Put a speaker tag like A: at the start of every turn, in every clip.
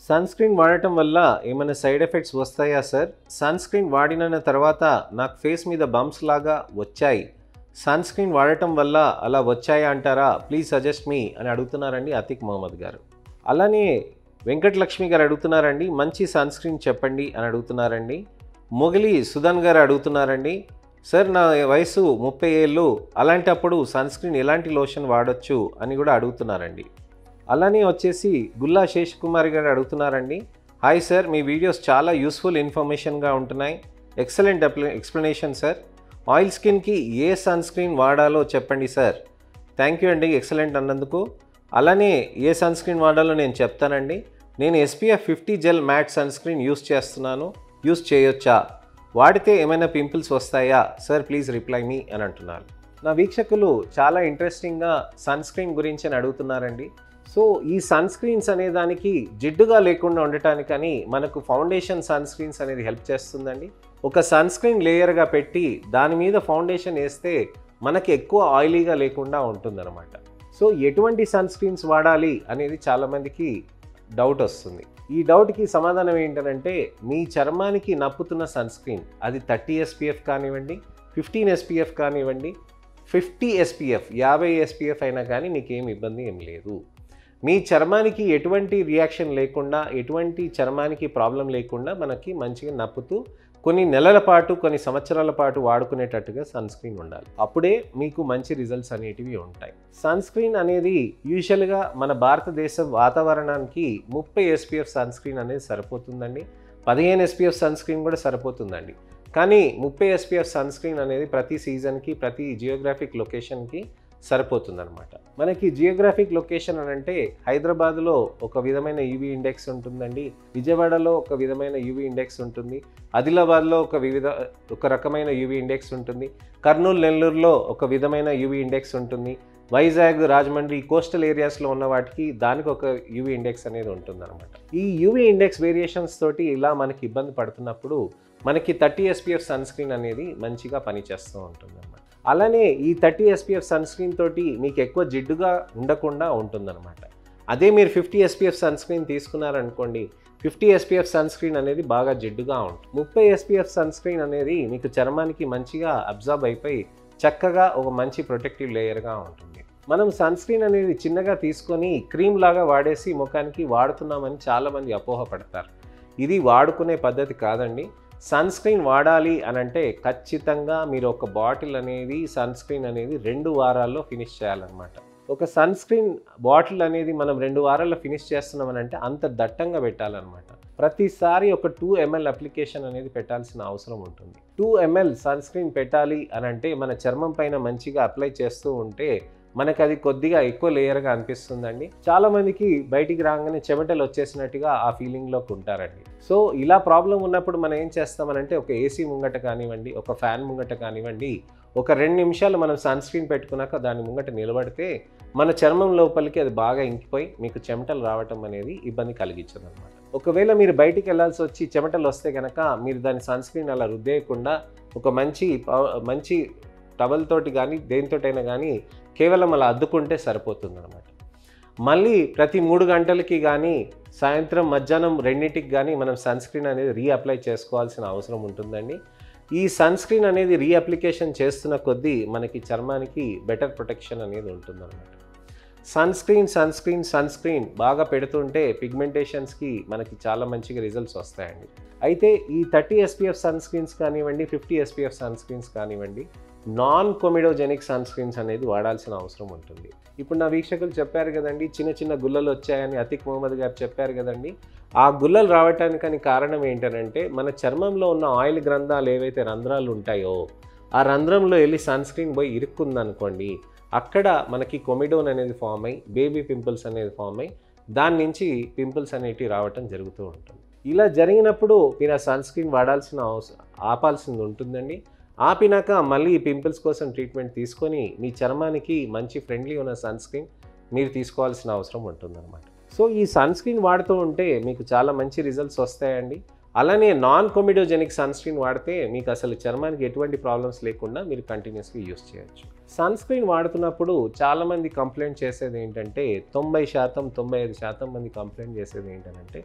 A: sun screen వాడటం వల్ల ఏమైనా సైడ్ ఎఫెక్ట్స్ వస్తాయా సార్ సన్ స్క్రీన్ వాడిన తర్వాత నాకు ఫేస్ మీద బంప్స్ లాగా వచ్చాయి సన్ స్క్రీన్ వాడటం వల్ల అలా వచ్చాయా అంటారా ప్లీజ్ సజెస్ట్ మీ అని అడుగుతున్నారండి అతిక్ మహమ్మద్ గారు అలానే వెంకటలక్ష్మి గారు అడుగుతున్నారండి మంచి సన్ స్క్రీన్ చెప్పండి అని అడుగుతున్నారండి మొగలి సుధన్ గారు అడుగుతున్నారండి సార్ నా వయసు ముప్పై ఏళ్ళు అలాంటప్పుడు సన్ స్క్రీన్ ఎలాంటి లోషన్ వాడొచ్చు అని కూడా అడుగుతున్నారండి అలానే వచ్చేసి గుల్లా శేష్ కుమార్ గారు అడుగుతున్నారండి హాయ్ సార్ మీ వీడియోస్ చాలా యూస్ఫుల్ ఇన్ఫర్మేషన్గా ఉంటున్నాయి ఎక్సలెంట్ ఎక్స్ప్లెనేషన్ సార్ ఆయిల్ స్కిన్కి ఏ సన్ స్క్రీన్ వాడాలో చెప్పండి సార్ థ్యాంక్ యూ అండి ఎక్సలెంట్ అన్నందుకు అలానే ఏ సన్ స్క్రీన్ వాడాలో నేను చెప్తానండి నేను SPF fifty gel matte sun screen use చేస్తున్నాను యూస్ చేయొచ్చా వాడితే ఏమైనా పింపుల్స్ వస్తాయా సార్ ప్లీజ్ రిప్లై మీ అని అంటున్నారు నా వీక్షకులు చాలా ఇంట్రెస్టింగ్గా సన్ స్క్రీన్ గురించి అని అడుగుతున్నారండి సో ఈ సన్ స్క్రీన్స్ అనే దానికి జిడ్డుగా లేకుండా ఉండటానికని మనకు ఫౌండేషన్ సన్ స్క్రీన్స్ అనేది హెల్ప్ చేస్తుందండి ఒక సన్ స్క్రీన్ లేయర్గా పెట్టి దాని మీద ఫౌండేషన్ వేస్తే మనకి ఎక్కువ ఆయిలీగా లేకుండా ఉంటుందన్నమాట సో ఎటువంటి సన్ స్క్రీన్స్ వాడాలి అనేది చాలామందికి డౌట్ వస్తుంది ఈ డౌట్కి సమాధానం ఏంటంటే మీ చర్మానికి నప్పుతున్న సన్ స్క్రీన్ అది థర్టీ ఎస్పీఎఫ్ కానివ్వండి ఫిఫ్టీన్ ఎస్పీఎఫ్ కానివ్వండి ఫిఫ్టీ ఎస్పీఎఫ్ యాభై ఎస్పీఎఫ్ అయినా కానీ మీకు ఏం ఇబ్బంది ఏం లేదు మీ చర్మానికి ఎటువంటి రియాక్షన్ లేకుండా ఎటువంటి చర్మానికి ప్రాబ్లం లేకుండా మనకి మంచిగా నప్పుతూ కొన్ని నెలల పాటు కొన్ని సంవత్సరాల పాటు వాడుకునేటట్టుగా సన్ స్క్రీన్ ఉండాలి అప్పుడే మీకు మంచి రిజల్ట్స్ అనేటివి ఉంటాయి సన్ స్క్రీన్ అనేది యూజువల్గా మన భారతదేశ వాతావరణానికి ముప్పై ఎస్పీఎఫ్ సన్ స్క్రీన్ అనేది సరిపోతుందండి పదిహేను ఎస్పీఎఫ్ సన్ స్క్రీన్ కూడా సరిపోతుందండి కానీ ముప్పై ఎస్పీఎఫ్ సన్ స్క్రీన్ అనేది ప్రతి సీజన్కి ప్రతి జియోగ్రాఫిక్ లొకేషన్కి సరిపోతుందన్నమాట మనకి జియోగ్రాఫిక్ లొకేషన్ అని అంటే హైదరాబాద్లో ఒక విధమైన యూవీ ఇండెక్స్ ఉంటుందండి విజయవాడలో ఒక విధమైన యూవీ ఇండెక్స్ ఉంటుంది ఆదిలాబాద్లో ఒక వివిధ ఒక రకమైన యూవీ ఇండెక్స్ ఉంటుంది కర్నూలు నెల్లూరులో ఒక విధమైన యూవీ ఇండెక్స్ ఉంటుంది వైజాగ్ రాజమండ్రి కోస్టల్ ఏరియాస్లో ఉన్న వాటికి దానికి ఒక యూవీ ఇండెక్స్ అనేది ఉంటుందన్నమాట ఈ యూవీ ఇండెక్స్ వేరియేషన్స్ తోటి ఇలా మనకి ఇబ్బంది పడుతున్నప్పుడు మనకి థర్టీ ఎస్పీఎఫ్ సన్ స్క్రీన్ అనేది మంచిగా పనిచేస్తూ ఉంటుందన్నమాట అలానే ఈ థర్టీ ఎస్పీఎఫ్ సన్ స్క్రీన్ తోటి మీకు ఎక్కువ జిడ్డుగా ఉండకుండా ఉంటుందన్నమాట అదే మీరు ఫిఫ్టీ ఎస్పీఎఫ్ సన్ స్క్రీన్ తీసుకున్నారనుకోండి ఫిఫ్టీ ఎస్పీఎఫ్ సన్ స్క్రీన్ అనేది బాగా జిడ్డుగా ఉంటుంది ముప్పై ఎస్పీఎఫ్ సన్ స్క్రీన్ అనేది మీకు చర్మానికి మంచిగా అబ్జార్బ్ అయిపోయి చక్కగా ఒక మంచి ప్రొటెక్టివ్ లేయర్గా ఉంటుంది మనం సన్ స్క్రీన్ అనేది చిన్నగా తీసుకొని క్రీమ్ లాగా వాడేసి ముఖానికి వాడుతున్నామని చాలామంది అపోహపడతారు ఇది వాడుకునే పద్ధతి కాదండి సన్ స్క్రీన్ వాడాలి అని అంటే ఖచ్చితంగా మీరు ఒక బాటిల్ అనేది సన్ స్క్రీన్ అనేది రెండు వారాల్లో ఫినిష్ చేయాలన్నమాట ఒక సన్ స్క్రీన్ బాటిల్ అనేది మనం రెండు వారాల్లో ఫినిష్ చేస్తున్నామని అంటే అంత దట్టంగా పెట్టాలన్నమాట ప్రతిసారి ఒక టూ ఎంఎల్ అప్లికేషన్ అనేది పెట్టాల్సిన అవసరం ఉంటుంది టూ ఎంఎల్ సన్ స్క్రీన్ పెట్టాలి అని అంటే మన చర్మం పైన మంచిగా అప్లై చేస్తూ ఉంటే మనకు అది కొద్దిగా ఎక్కువ లేయర్గా అనిపిస్తుందండి చాలా మందికి బయటికి రాగానే చెమటలు వచ్చేసినట్టుగా ఆ ఫీలింగ్లోకి ఉంటారండి సో ఇలా ప్రాబ్లం ఉన్నప్పుడు మనం ఏం చేస్తామనంటే ఒక ఏసీ ముంగట కానివ్వండి ఒక ఫ్యాన్ ముంగట కానివ్వండి ఒక రెండు నిమిషాలు మనం సన్ స్క్రీన్ పెట్టుకున్నాక దాని ముంగట నిలబడితే మన చర్మం లోపలికి అది బాగా ఇంకిపోయి మీకు చెమటలు రావటం అనేది ఇబ్బంది కలిగించదు అనమాట ఒకవేళ మీరు బయటికి వెళ్ళాల్సి వచ్చి చెమటలు వస్తే కనుక మీరు దాని సన్ స్క్రీన్ అలా రుద్దేయకుండా ఒక మంచి పవ- మంచి టవల్ తోటి కానీ దేనితోటైనా కానీ కేవలం అలా అద్దుకుంటే సరిపోతుంది అనమాట మళ్ళీ ప్రతి మూడు గంటలకి కానీ సాయంత్రం మధ్యాహ్నం రెండింటికి కానీ మనం సన్ స్క్రీన్ అనేది రీఅప్లై చేసుకోవాల్సిన అవసరం ఉంటుందండి ఈ సన్ స్క్రీన్ అనేది రీఅప్లికేషన్ చేస్తున్న కొద్దీ మనకి చర్మానికి బెటర్ ప్రొటెక్షన్ అనేది ఉంటుందన్నమాట sun screen sun screen sun screen బాగా పెడుతుంటే పిగ్మెంటేషన్స్కి మనకి చాలా మంచిగా రిజల్ట్స్ వస్తాయండి అయితే ఈ థర్టీ ఎస్పీఎఫ్ సన్ స్క్రీన్స్ కానివ్వండి ఫిఫ్టీ ఎస్పీఎఫ్ సన్ స్క్రీన్స్ కానివ్వండి నాన్ కొమిడోజెనిక్ సన్ స్క్రీన్స్ అనేది వాడాల్సిన అవసరం ఉంటుంది ఇప్పుడు నా వీక్షకులు చెప్పారు కదండి చిన్న చిన్న గుల్లలు వచ్చాయని అతిక్ మొహమ్మద్ గారు చెప్పారు కదండి ఆ గుల్లలు రావటానికని కారణం ఏంటంటే మన చర్మంలో ఉన్న ఆయిల్ గ్రంథాలు ఏవైతే రంధ్రాలు ఉంటాయో ఆ రంధ్రంలో వెళ్ళి సన్ స్క్రీన్ పోయి ఇరుక్కుందనుకోండి అక్కడ మనకి కొమిడోన్ అనేది ఫామ్ అయ్యి బేబీ పింపుల్స్ అనేది ఫామ్ అయ్యి దాని నుంచి పింపుల్స్ అనేటివి రావటం జరుగుతూ ఉంటుంది ఇలా జరిగినప్పుడు మీరు ఆ సన్ స్క్రీన్ వాడాల్సిన అవసరం ఆపాల్సింది ఉంటుందండి ఆపినాక మళ్ళీ ఈ పింపుల్స్ కోసం ట్రీట్మెంట్ తీసుకొని మీ చర్మానికి మంచి ఫ్రెండ్లీ ఉన్న సన్ స్క్రీన్ మీరు తీసుకోవాల్సిన అవసరం ఉంటుందన్నమాట సో ఈ సన్ స్క్రీన్ వాడుతూ ఉంటే మీకు చాలా మంచి రిజల్ట్స్ వస్తాయండి అలానే నాన్ కొమిడోజెనిక్ సన్ స్క్రీన్ వాడితే మీకు అసలు చర్మానికి ఎటువంటి ప్రాబ్లమ్స్ లేకుండా మీరు కంటిన్యూస్గా యూస్ చేయొచ్చు సన్ స్క్రీన్ వాడుతున్నప్పుడు చాలామంది కంప్లైంట్ చేసేది ఏంటంటే తొంభై శాతం తొంభై ఐదు శాతం మంది కంప్లైంట్ చేసేది ఏంటంటే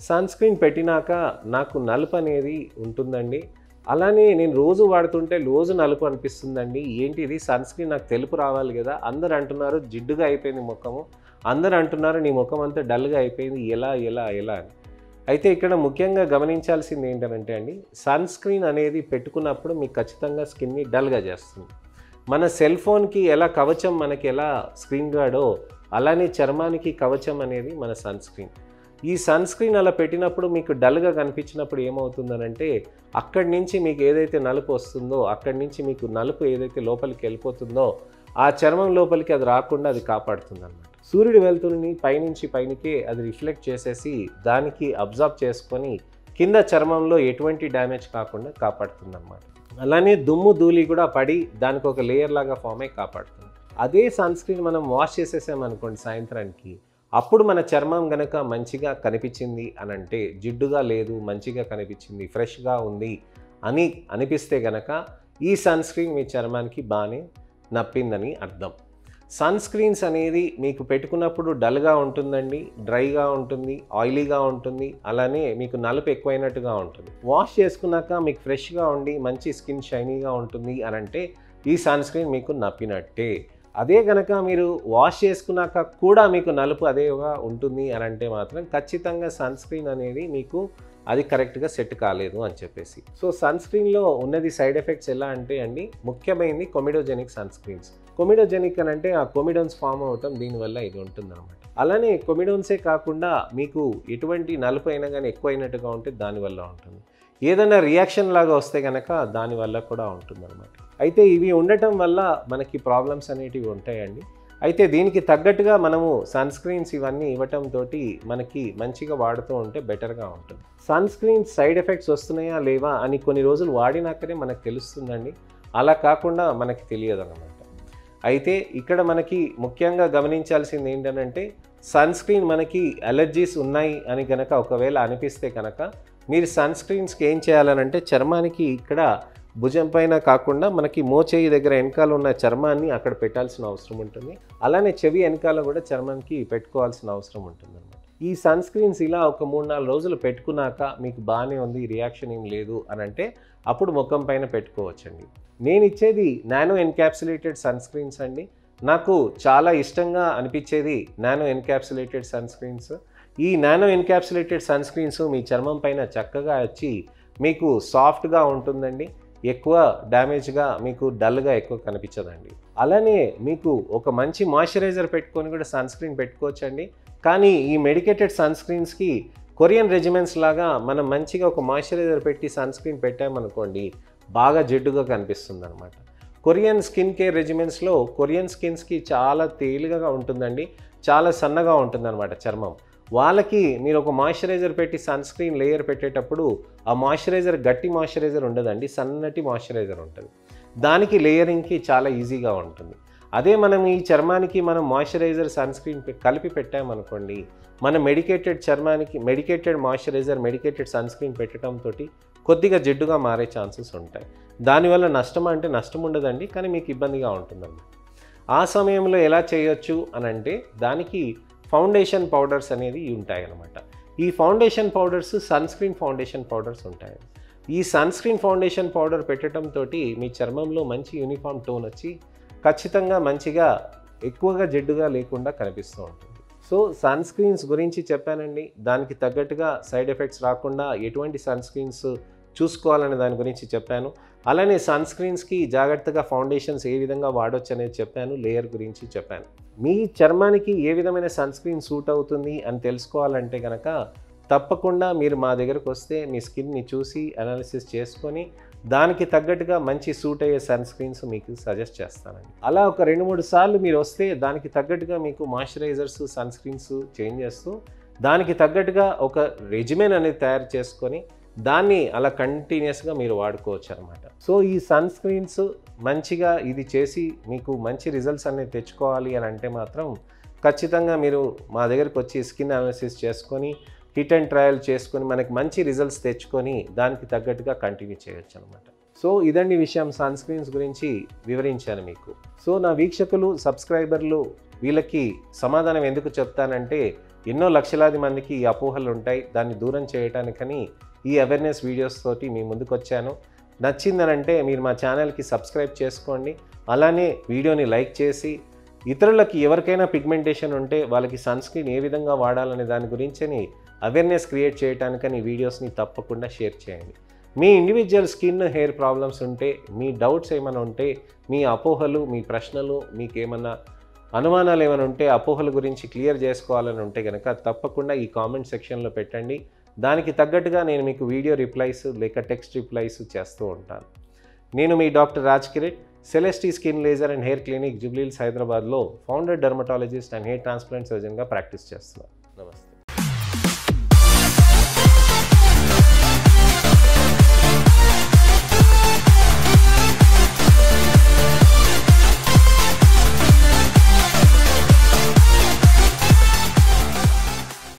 A: సన్ స్క్రీన్ పెట్టినాక నాకు నలుపు అనేది ఉంటుందండి అలానే నేను రోజు వాడుతుంటే రోజు నలుపు అనిపిస్తుందండి ఏంటి ఇది సన్ స్క్రీన్ నాకు తెలుపు రావాలి కదా అందరు అంటున్నారు జిడ్డుగా అయిపోయింది ముఖము అందరు అంటున్నారు నీ ముఖం అంతా డల్గా అయిపోయింది ఎలా ఎలా ఎలా అని అయితే ఇక్కడ ముఖ్యంగా గమనించాల్సింది ఏంటంటే అండి సన్ స్క్రీన్ అనేది పెట్టుకున్నప్పుడు మీకు ఖచ్చితంగా స్కిన్ని డల్గా చేస్తుంది మన సెల్ ఫోన్కి ఎలా కవచం మనకి ఎలా స్క్రీన్ గార్డో అలానే చర్మానికి కవచం అనేది మన సన్ స్క్రీన్ ఈ సన్ స్క్రీన్ అలా పెట్టినప్పుడు మీకు డల్గా కనిపించినప్పుడు ఏమవుతుందనంటే అక్కడి నుంచి మీకు ఏదైతే నలుపు వస్తుందో అక్కడి నుంచి మీకు నలుపు ఏదైతే లోపలికి వెళ్ళిపోతుందో ఆ చర్మం లోపలికి అది రాకుండా అది కాపాడుతుంది అనమాట సూర్యుడి వెలుతురిని పైనుంచి పైనకే అది రిఫ్లెక్ట్ చేసేసి దానికి అబ్జర్వ్ చేసుకొని కింద చర్మంలో ఎటువంటి డ్యామేజ్ కాకుండా కాపాడుతుంది అనమాట అలానే దుమ్ము ధూళి కూడా పడి దానికి ఒక లేయర్ లాగా ఫామ్ అయి కాపాడుతుంది అదే సన్ స్క్రీన్ మనం వాష్ చేసేసామనుకోండి సాయంత్రానికి అప్పుడు మన చర్మం గనక మంచిగా కనిపించింది అని అంటే జిడ్డుగా లేదు మంచిగా కనిపించింది ఫ్రెష్గా ఉంది అని అనిపిస్తే గనక ఈ సన్ స్క్రీన్ మీ చర్మానికి బాగానే నప్పిందని అర్థం సన్ స్క్రీన్స్ అనేది మీకు పెట్టుకున్నప్పుడు డల్గా ఉంటుందండి డ్రైగా ఉంటుంది ఆయిలీగా ఉంటుంది అలానే మీకు నలుపు ఎక్కువైనట్టుగా ఉంటుంది వాష్ చేసుకున్నాక మీకు ఫ్రెష్గా ఉండి మంచి స్కిన్ షైనీగా ఉంటుంది అని అంటే ఈ సన్ స్క్రీన్ మీకు నప్పినట్టే అదే కనుక మీరు వాష్ చేసుకున్నాక కూడా మీకు నలుపు అదేగా ఉంటుంది అని అంటే మాత్రం ఖచ్చితంగా సన్ స్క్రీన్ అనేది మీకు అది కరెక్ట్గా సెట్ కాలేదు అని చెప్పేసి సో సన్ స్క్రీన్లో ఉన్నది సైడ్ ఎఫెక్ట్స్ ఎలా అంటే అండి ముఖ్యమైనది కొమిడోజెనిక్ సన్ స్క్రీన్స్ కొమిడోజెనిక్ అని అంటే ఆ కొమిడోన్స్ ఫామ్ అవటం దీనివల్ల ఇది ఉంటుంది అనమాట అలానే కొమిడోన్సే కాకుండా మీకు ఎటువంటి నలుపు అయినా కానీ ఎక్కువ అయినట్టుగా ఉంటే దానివల్ల ఉంటుంది ఏదైనా రియాక్షన్ లాగా వస్తే కనుక దానివల్ల కూడా ఉంటుంది అనమాట అయితే ఇవి ఉండటం వల్ల మనకి ప్రాబ్లమ్స్ అనేటివి ఉంటాయండి అయితే దీనికి తగ్గట్టుగా మనము సన్ స్క్రీన్స్ ఇవన్నీ ఇవ్వటం తోటి మనకి మంచిగా వాడుతూ ఉంటే బెటర్గా ఉంటుంది సన్ స్క్రీన్ సైడ్ ఎఫెక్ట్స్ వస్తున్నాయా లేవా అని కొన్ని రోజులు వాడినాకనే మనకు తెలుస్తుందండి అలా కాకుండా మనకి తెలియదు అనమాట అయితే ఇక్కడ మనకి ముఖ్యంగా గమనించాల్సింది ఏంటంటే సన్ స్క్రీన్ మనకి అలర్జీస్ ఉన్నాయి అని కనుక ఒకవేళ అనిపిస్తే కనుక మీరు సన్ స్క్రీన్స్కి ఏం చేయాలనంటే చర్మానికి ఇక్కడ భుజం పైన కాకుండా మనకి మోచేయి దగ్గర వెనకాల ఉన్న చర్మాన్ని అక్కడ పెట్టాల్సిన అవసరం ఉంటుంది అలానే చెవి వెనకాల కూడా చర్మానికి పెట్టుకోవాల్సిన అవసరం ఉంటుంది అనమాట ఈ సన్ స్క్రీన్స్ ఇలా ఒక మూడు నాలుగు రోజులు పెట్టుకున్నాక మీకు బాగానే ఉంది రియాక్షన్ ఏం లేదు అని అంటే అప్పుడు ముఖం పైన పెట్టుకోవచ్చండి నేను ఇచ్చేది నానో ఎన్క్యాప్సులేటెడ్ సన్ స్క్రీన్స్ అండి నాకు చాలా ఇష్టంగా అనిపించేది నానో ఎన్క్యాప్సులేటెడ్ సన్ స్క్రీన్స్ ఈ నానో ఎన్క్యాప్సులేటెడ్ సన్ స్క్రీన్స్ మీ చర్మం పైన చక్కగా వచ్చి మీకు సాఫ్ట్గా ఉంటుందండి ఎక్కువ డ్యామేజ్గా మీకు డల్గా ఎక్కువ కనిపించదండి అలానే మీకు ఒక మంచి మాయిశ్చరైజర్ పెట్టుకొని కూడా సన్ స్క్రీన్ పెట్టుకోవచ్చండి కానీ ఈ మెడికేటెడ్ సన్ స్క్రీన్స్కి కొరియన్ రెజిమెంట్స్ లాగా మనం మంచిగా ఒక మాయిశ్చరైజర్ పెట్టి సన్ స్క్రీన్ పెట్టామనుకోండి బాగా జిడ్డుగా కనిపిస్తుంది అనమాట కొరియన్ స్కిన్ కేర్ రెజిమెంట్స్లో కొరియన్ స్కిన్స్కి చాలా తేలికగా ఉంటుందండి చాలా సన్నగా ఉంటుందన్నమాట చర్మం వాళ్ళకి మీరు ఒక మాయిశ్చరైజర్ పెట్టి సన్ స్క్రీన్ లేయర్ పెట్టేటప్పుడు ఆ మాయిశ్చరైజర్ గట్టి మాయిశ్చరైజర్ ఉండదండి సన్నటి మాయిశ్చరైజర్ ఉంటుంది దానికి లేయరింగ్కి చాలా ఈజీగా ఉంటుంది అదే మనం ఈ చర్మానికి మనం మాయిశ్చరైజర్ సన్ స్క్రీన్ కలిపి పెట్టామనుకోండి మన మెడికేటెడ్ చర్మానికి medicated moisturiser medicated sun screen పెట్టడంతో కొద్దిగా జిడ్డుగా మారే ఛాన్సెస్ ఉంటాయి దానివల్ల నష్టం అంటే నష్టం ఉండదండి కానీ మీకు ఇబ్బందిగా ఉంటుందండి ఆ సమయంలో ఎలా చేయొచ్చు అని అంటే దానికి ఫౌండేషన్ పౌడర్స్ అనేది ఉంటాయి అన్నమాట ఈ foundation powders sun screen foundation powders ఉంటాయి ఈ సన్ స్క్రీన్ ఫౌండేషన్ పౌడర్ పెట్టడంతో మీ చర్మంలో మంచి యూనిఫామ్ టోన్ వచ్చి ఖచ్చితంగా మంచిగా ఎక్కువగా జిడ్డుగా లేకుండా కనిపిస్తూ ఉంటుంది సో సన్ స్క్రీన్స్ గురించి చెప్పానండి దానికి తగ్గట్టుగా సైడ్ ఎఫెక్ట్స్ రాకుండా ఎటువంటి సన్ స్క్రీన్స్ చూసుకోవాలనే దాని గురించి చెప్పాను అలానే సన్ స్క్రీన్స్కి జాగ్రత్తగా ఫౌండేషన్స్ ఏ విధంగా వాడొచ్చు అనేది చెప్పాను లేయర్ గురించి చెప్పాను మీ చర్మానికి ఏ విధమైన సన్ స్క్రీన్ సూట్ అవుతుంది అని తెలుసుకోవాలంటే కనుక తప్పకుండా మీరు మా దగ్గరకు వస్తే మీ స్కిన్ని చూసి అనాలిసిస్ చేసుకొని దానికి తగ్గట్టుగా మంచి సూట్ అయ్యే సన్ స్క్రీన్స్ మీకు సజెస్ట్ చేస్తానండి అలా ఒక రెండు మూడు సార్లు మీరు వస్తే దానికి తగ్గట్టుగా మీకు మాయిశ్చరైజర్స్ సన్ స్క్రీన్స్ చేంజ్ చేస్తూ దానికి తగ్గట్టుగా ఒక రెజిమెన్ అనేది తయారు చేసుకొని దాన్ని అలా కంటిన్యూస్గా మీరు వాడుకోవచ్చు అనమాట సో ఈ సన్ స్క్రీన్స్ మంచిగా ఇది చేసి మీకు మంచి రిజల్ట్స్ అనేది తెచ్చుకోవాలి అని అంటే మాత్రం ఖచ్చితంగా మీరు మా దగ్గరికి వచ్చి స్కిన్ అనాలిసిస్ చేసుకొని హిట్ అండ్ ట్రయల్ చేసుకొని మనకి మంచి రిజల్ట్స్ తెచ్చుకొని దానికి తగ్గట్టుగా కంటిన్యూ చేయొచ్చు అనమాట సో ఇదండి విషయం సన్ స్క్రీన్స్ గురించి వివరించాను మీకు సో నా వీక్షకులు సబ్స్క్రైబర్లు వీళ్ళకి సమాధానం ఎందుకు చెప్తానంటే ఎన్నో లక్షలాది మందికి ఈ అపోహలు ఉంటాయి దాన్ని దూరం చేయటానికని ఈ అవేర్నెస్ వీడియోస్ తోటి మీ ముందుకు వచ్చాను నచ్చిందనంటే మీరు మా ఛానల్కి సబ్స్క్రైబ్ చేసుకోండి అలానే వీడియోని లైక్ చేసి ఇతరులకి ఎవరికైనా పిగ్మెంటేషన్ ఉంటే వాళ్ళకి సన్ స్క్రీన్ ఏ విధంగా వాడాలనే దాని గురించి అవేర్నెస్ క్రియేట్ చేయడానికని ఈ వీడియోస్ని తప్పకుండా షేర్ చేయండి మీ ఇండివిజువల్ స్కిన్ హెయిర్ ప్రాబ్లమ్స్ ఉంటే మీ డౌట్స్ ఏమైనా ఉంటే మీ అపోహలు మీ ప్రశ్నలు మీకు ఏమన్నా అనుమానాలు ఏమైనా ఉంటే అపోహల గురించి క్లియర్ చేసుకోవాలని ఉంటే కనుక తప్పకుండా ఈ కామెంట్ సెక్షన్లో పెట్టండి దానికి తగ్గట్టుగా నేను మీకు వీడియో రిప్లైస్ లేక టెక్స్ట్ రిప్లైస్ చేస్తూ ఉంటాను నేను మీ doctor Raj కిరెట్ సెలెస్టీ skin laser and hair clinic Jubilee Hills హైదరాబాద్లో founder dermatologist and hair transplant సర్జన్గా practice చేస్తున్నాను